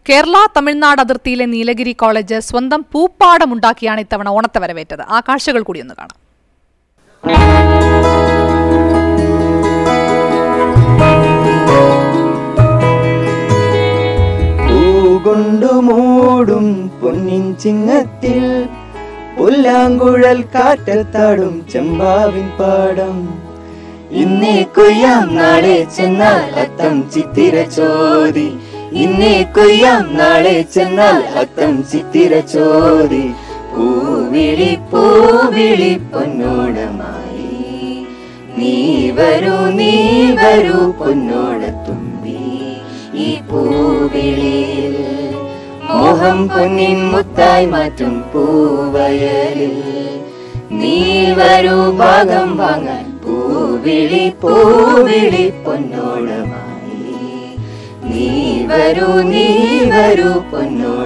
കേരള തമിഴ്നാട് അതിർത്തിയിലെ നീലഗിരി കോളേജ് സ്വന്തം പൂപ്പാടമുണ്ടാക്കിയാണ് ഇത്തവണ ഓണത്തെ വരവേറ്റത് ആ കാഴ്ചകൾ കൂടി ഒന്ന് കാണാം പൂകൊണ്ടു മൂടും പൊന്നിൻ ചിങ്ങത്തിൽ പുല്ലാങ്കുഴൽ കാറ്റത്താടും ചെമ്പാവിൻ പാടം ഇന്നേ കൊയ്യാം നാളെ ചെന്നാൽ അത്തം ചിത്തിര ചോതി ഇന്നേ കൊയ്യാം നാളെ ചെന്നാൽ അത്തം ചിത്തിര ചോതി പൂവിളി പൂവിളി പൊന്നോണമായി നീ വരൂ നീ വരൂ പൊന്നോണത്തുമ്പി ഈ പൂവിളിയിൽ മോഹം പൊന്നിൻ മുത്തായി മാറ്റും പൂവയലിൽ നീ വരൂ ഭാഗം വാങ്ങാൻ പൂവിളി പൂവിളി പൊന്നോണമായി നീ വരൂ നീ വരൂ പൊന്നോണ